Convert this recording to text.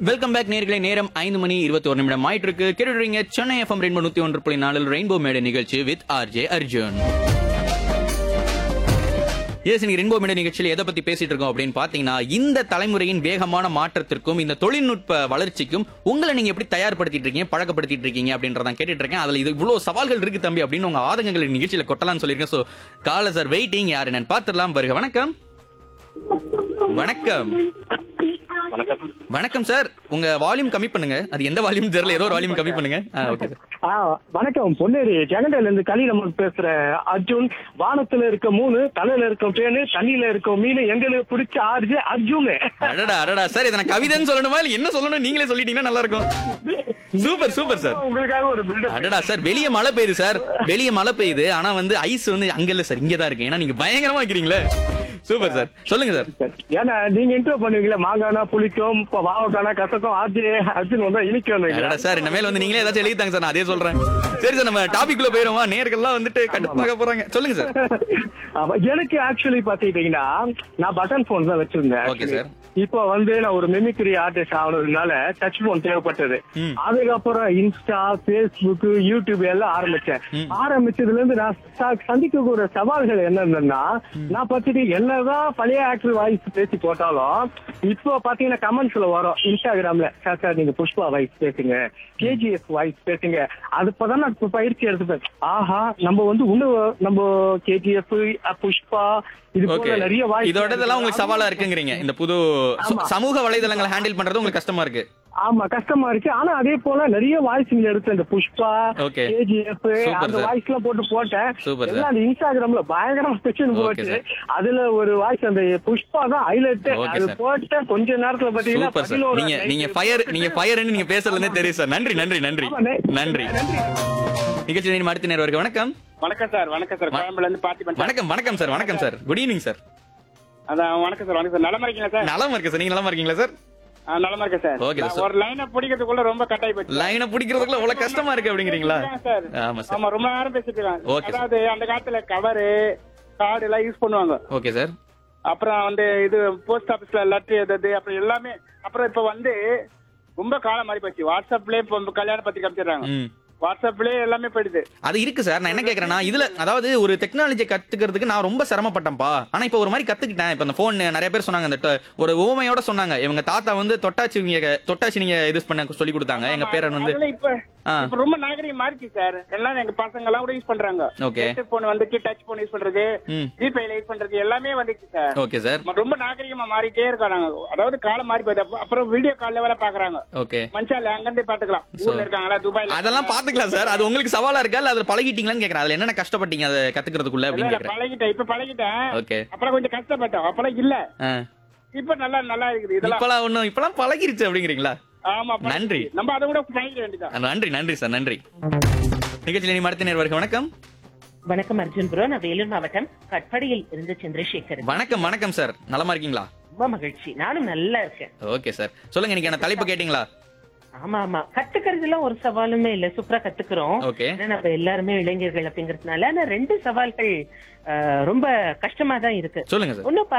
Welcome back நேர்களை நேரம் ஐந்து மணி இருபத்தி ஒரு நிமிடம் ஆயிட்டு இருக்கு கேட்டுறீங்க சென்னை எஃப்எம் ரெயின்போ நூத்தி ஒன்று புள்ளி நாலில் ரெயின்போ மேடை நிகழ்ச்சி வித் ஆர்ஜே அர்ஜுன் எஸ் இன்னைக்கு ரெயின்போ மேடை நிகழ்ச்சியில் எதை பத்தி பேசிட்டு இருக்கோம் அப்படின்னு பாத்தீங்கன்னா இந்த தலைமுறையின் வேகமான மாற்றத்திற்கும் இந்த தொழில்நுட்ப வளர்ச்சிக்கும் உங்களை நீங்க எப்படி தயார்படுத்திட்டு இருக்கீங்க பழக்கப்படுத்திட்டு இருக்கீங்க அப்படின்றதான் கேட்டுட்டு இருக்கேன் அதுல இது இவ்வளவு சவால்கள் இருக்கு தம்பி அப்படின்னு உங்க ஆதங்கங்களை நிகழ்ச்சியில கொட்டலாம்னு சொல்லியிருக்கேன் சோ கால சார் வெயிட்டிங் யாரு என்னன்னு பாத்துடலாம் வருக வணக்கம் வணக்கம் வணக்கம் வணக்கம் சார் உங்க வால்யூம் கம்மி பண்ணுங்க அது எந்த வால்யூம் தெரியல ஏதோ ஒரு வால்யூம் கம்மி பண்ணுங்க ஓகே சார் ஆ, வணக்கம் பொன்னேரி ஜெகண்டையில இருந்து கலிரமன் பேசுற அர்ஜுன் வானத்துல இருக்க மூணு தலையில இருக்க பேனு தண்ணியில இருக்க மீன் எங்களுக்கு பிடிச்ச ஆர்ஜி அர்ஜுன் அடடா அடடா சார் இதை நான் கவிதைன்னு சொல்லணுமா இல்ல என்ன சொல்லணும் நீங்களே சொல்லிட்டீங்கன்னா நல்லா இருக்கும் சூப்பர் சூப்பர் சார் உங்களுக்காக ஒரு பில்டப் அடடா சார் வெளிய மழை பெய்யுது சார் வெளிய மழை பெய்யுது ஆனா வந்து ஐஸ் வந்து அங்க இல்ல சார் இங்க தான் இருக்கு ஏன்னா நீங்க பயங்கரமா வைக்கிறீங்களே சூப்பர் சார் சொல்லுங்க சார் ஏன்னா நீங்க இன்ட்ரோ பண்ணுவீங்களா மாங்கானா புளிக்கும் இப்ப வாவக்கானா கசக்கும் ஆர்ஜி அர்ஜுன் வந்தா இனிக்கும் அடடா சார் இனிமேல் வந்து நீங்களே ஏதாச்சும் எழுதித்தாங்க சார் நான் அதே சொல்றேன் சரி சார் நம்ம டாபிக் குள்ள போயிடுவோம் நேர்கள்லாம் வந்துட்டு கடுப்பாக போறாங்க சொல்லுங்க சார் ஆமா, எனக்கு ஆக்சுவலி பாத்தீங்கன்னா நான் பட்டன் போன் தான் வச்சிருந்தேன் Okay, actually. sir. இப்போ வந்து நான் ஒரு மெமிக்ரி ஆர்டிஸ்ட் ஆனதுனால டச் போன் தேவைப்பட்டது ம். அதுக்கப்புறம் இன்ஸ்டா பேஸ்புக் யூடியூப் எல்லாம் ஆரம்பிச்சேன் ஆரம்பிச்சதுல இருந்து நான் ச- சந்திக்கக்கூடிய சவால்கள் என்னன்னா நான் பார்த்துட்டு என்னதான் பழைய ஆக்டர் வாய்ஸ் பேசி போட்டாலும் இப்போ பாத்தீங்கன்னா கமெண்ட்ஸ்ல வரும் இன்ஸ்டாகிராம்ல சார் சார் நீங்க புஷ்பா வாய்ஸ் பேசுங்க கேஜிஎஃப் வாய்ஸ் பேசுங்க அது இப்பதான் நான் இப்ப பயிற்சி எடுத்துப்பேன் ஆஹா நம்ம வந்து இன்னும் நம்ம கேஜிஎஃப் புஷ்பா இது ஓகே போல நிறைய வாய்ஸ் இதோட இதெல்லாம் உங்களுக்கு சவாலா இருக்குங்கிறீங்க இந்த புது ச- சமூக வலைதளங்களை ஹேண்டில் பண்றது உங்களுக்கு கஷ்டமா இருக்கு ஆமா கஷ்டமா இருக்கு ஆனா அதே போல நிறைய வாய்ஸ் இங்க எடுத்து இந்த புஷ்பா Okay. கேஜிஎஃப் Super, அந்த sir. வாய்ஸ் எல்லாம் போட்டு போட்டேன் Super, sir. எல்லாம் அந்த இன்ஸ்டாகிராம்ல பயங்கரமா ஸ்பெஷல் Okay, போட்டு sir. அதுல ஒரு வாய்ஸ் அந்த புஷ்பா தான் ஹைலைட் Okay, அது sir. போட்ட கொஞ்ச நேரத்துல பாத்தீங்கன்னா சூப்பர் சார் பதினோரு நீங்க like நீங்க இருக்கு. ஃபயர் நீங்க ஃபயர்னு நீங்க பேசுறதுலே தெரியும் சார் நன்றி நன்றி நன்றி ஆமா, நே- நன்றி நிகழ்ச்சி நேரம் அடுத்த நேரம் வரைக்கும் வணக்கம் வணக்கம் சார் வணக்கம் சார் கோயம்புல இருந்து பார்த்திபன் சார் வணக்கம் வணக்கம் சார் வணக்கம் சார் குட் ஈவினிங் சார் அதான் வணக்கம் சார் வணக்கம் சார் நலமா இருக்கீங்களா சார் நலமா இருக்கு சார் நீங்க நலமா இருக்கீங்களா சார் ஆ, நலமா இருக்கேன் சார் Okay, நான் sir. ஒரு லைனை பிடிக்கிறதுக்குள்ள ரொம்ப கட்டாயி போச்சு லைனை பிடிக்கிறதுக்குள்ள இவ்வளவு கஷ்டமா இருக்கு அப்படிங்கிறீங்களா சார் ஆமா சார் ஆமா ரொம்ப நேரம் பேசிட்டு இருக்காங்க Okay, sir. அதாவது அந்த காலத்துல கவரு கார்டு எல்லாம் யூஸ் பண்ணுவாங்க ஓகே சார் அப்புறம் வந்து இது போஸ்ட் ஆபீஸ்ல லெட்டர் எழுதுறது அப்புறம் எல்லாமே அப்புறம் இப்ப வந்து ரொம்ப காலம் மாறி போச்சு வாட்ஸ்அப்லயே இப்ப கல்யாண பத்திரிக்கை அமைச்சிடுறாங்க ம் வாட்ஸ்அப்லயே எல்லாமே போயிடுது அது இருக்கு சார் நான் என்ன கேக்குறேன்னா இதுல அதாவது ஒரு டெக்னாலஜி கத்துக்கிறதுக்கு நான் ரொம்ப சிரமப்பட்டேன்ப்பா ஆனா இப்ப ஒரு மாதிரி கத்துக்கிட்டேன் இப்ப இந்த போன் நிறைய பேர் சொன்னாங்க இந்த ட- ஒரு ஓமையோட சொன்னாங்க இவங்க தாத்தா வந்து தொட்டாச்சி நீங்க தொட்டாச்சி நீங்க இது பண்ண சொல்லி கொடுத்தாங்க எங்க பேரன் வந்து அதுல இப்ப ஆ. இப்ப ரொம்ப நாகரிகம் மாறிச்சு சார் எல்லாம் எங்க பசங்க எல்லாம் கூட யூஸ் பண்றாங்க Okay. போன் வந்துச்சு டச் போன் யூஸ் பண்றது ம். ஜிபேல யூஸ் பண்றது எல்லாமே வந்துச்சு சார் ஓகே சார் ம- ரொம்ப நாகரிகமா மாறிட்டே இருக்காங்க அதாவது காலம் மாறி போகுது அப்ப- அப்புறம் வீடியோ கால்ல வேற பாக்குறாங்க ஓகே மனுஷால அங்க இருந்தே பாத்துக்கலாம் ஊர்ல இருக்காங்களா துபாய்ல அதெல்லாம் பாத்துக்கலாம் சார் அது உங்களுக்கு சவாலா இருக்கா இல்ல அதுல பழகிட்டீங்களான்னு கேக்குறேன் அதுல என்னென்ன கஷ்டப்பட்டீங்க அதை கத்துக்கிறதுக்குள்ள இல்ல, அப்படின்னு இல்ல, கேக்குறேன் பழகிட்டேன் இப்ப பழகிட்டேன் ஓகே அப்புறம் கொஞ்சம் கஷ்டப்பட்டோம் அப்புறம் இல்ல ஆ. இப்ப நல்லா நல்லா இருக்குது இதெல்லாம் இப்பலாம் ஒண்ணும் இப்பலாம் பழகிருச்சு அப்படிங்கிறீங்களா ஆமா பழகிடுச்சு. நன்றி. நம்ம அதை கூட பழகிட வேண்டியதான் நன்றி நன்றி சார் நன்றி நிகழ்ச்சியில் நீ மடுத்த நேர்வருக்கு வணக்கம் வணக்கம் அர்ஜுன் ப்ரோ நான் வேலூர் மாவட்டம் கட்படியில் இருந்து சந்திரசேகர் வணக்கம் வணக்கம் சார் நலமா இருக்கீங்களா ரொம்ப மகிழ்ச்சி நானும் நல்லா இருக்கேன் ஓகே சார் சொல்லுங்க இன்னைக்கு என்ன தலைப்பு கேட்டீங்களா ஆமா ஆமா கத்துக்கிறதுலாம் ஒரு சவாலுமே இல்ல சூப்பரா கத்துக்கிறோம் ஓகே ஏன்னா நம்ம எல்லாருமே இளைஞர்கள் அப்படிங்கறதுனால ஆனா ரெண்டு சவால்கள் அஹ், ரொம்ப கஷ்டமா தான் இருக்கு சொல்லுங்க சார் ஒன்னும்